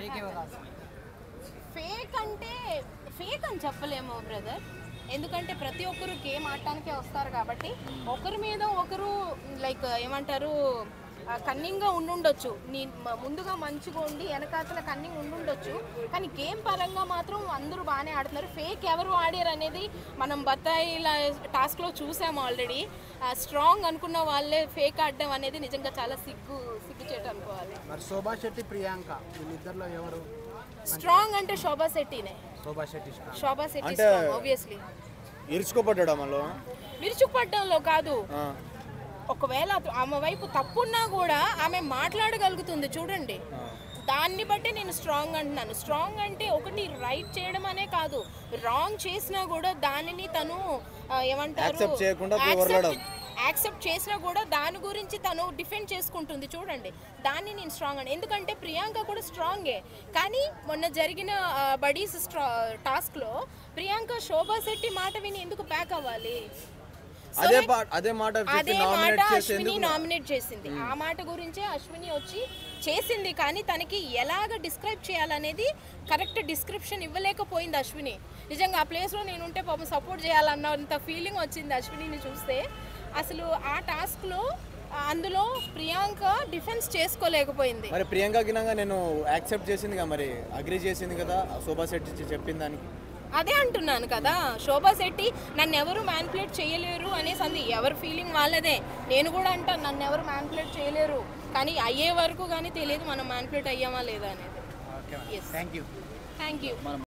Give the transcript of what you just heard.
Fake ఎవరు రాసి fake అంటే ఫేక్ అని చెప్పలేము బ్రదర్ ఎందుకంటే ప్రతి ఒక్కరు గేమ్ ఆడటానికే వస్తారు కాబట్టి ఒకరి మీద ఒకరు లైక్ ఏమంటారు కన్నింగ్గా ఉండుండొచ్చు నీ మ- ముందుగా మంచిగా ఉండి వెనకాతల కన్నింగ్ ఉండుండొచ్చు కానీ గేమ్ పరంగా మాత్రం అందరూ బాగానే ఆడుతున్నారు ఫేక్ ఎవరు ఆడారు అనేది మనం బత్తాయిల టాస్క్లో చూసాము ఆల్రెడీ స్ట్రాంగ్ అనుకున్న వాళ్ళే ఫేక్ ఆడడం అనేది నిజంగా చాలా సిగ్గు సిగ్గుచేటు అనుకోవాలి మరి శోభా శెట్టి ప్రియాంక వీళ్ళిద్దరిలో ఎవరు స్ట్రాంగ్ అంటే శోభా శెట్టినే శోభా శెట్టి strong. శోభా శెట్టి అంటే- ఆబ్వియస్లీ ఇరుచుకోపడ్డా మనలో విరుచుకుపడడంలో కాదు ఆ. ఒకవేళ అత- ఆమె వైపు తప్పున్నా కూడా ఆమె మాట్లాడగలుగుతుంది చూడండి దాన్ని బట్టి నేను స్ట్రాంగ్ అంటున్నాను స్ట్రాంగ్ అంటే ఒకటి రైట్ చేయడం అనే కాదు రాంగ్ చేసినా కూడా దానిని తను ఆ, ఏమంటారు Accept చేయకుండా వదలడం. యాక్సెప్ట్ చేసినా కూడా దాని గురించి తను డిఫెండ్ చేసుకుంటుంది చూడండి దాన్ని నేను స్ట్రాంగ్ అని ఎందుకంటే ప్రియాంక కూడా స్ట్రాంగే కానీ మొన్న జరిగిన బడీస్ టాస్క్లో ప్రియాంక శోభా శెట్టి మాట విని ఎందుకు బ్యాక్ అవ్వాలి So అదే like- పా- అదే మాట చెప్పి అదే మాట నామినేట్ చేసి అశ్విని ఎందుకు నామినేట్ చేసింది ఆ మాట గురించే అశ్విని వచ్చి చేసింది కానీ తనకి ఎలాగ డిస్క్రైబ్ చేయాలనేది కరెక్ట్ డిస్క్రిప్షన్ ఇవ్వలేకపోయింది అశ్విని నిజంగా ఆ ప్లేస్లో నేను ఉంటే పాపం సపోర్ట్ చేయాలన్నంత ఫీలింగ్ వచ్చింది అశ్వినిని చూస్తే అసలు ఆ టాస్క్లో అందులో ప్రియాంక డిఫెన్స్ చేసుకోలేకపోయింది మరి ప్రియాంక గినంగా నేను యాక్సెప్ట్ చేసింది కదా మరి అగ్రి చేసింది కదా శోభా శెట్టి చెప్పిన దానికి అదే అంటున్నాను కదా శోభా శెట్టి నన్ను ఎవరు మ్యాన్పులేట్ చేయలేరు అనేసి అంది ఎవరి ఫీలింగ్ వాళ్ళదే నేను కూడా అంటాను నన్ను ఎవరు మ్యాన్పులేట్ చేయలేరు కానీ అయ్యే వరకు కానీ తెలియదు మనం మ్యాన్పులేట్ అయ్యామా లేదా అనేది okay Yes. Thank you thank you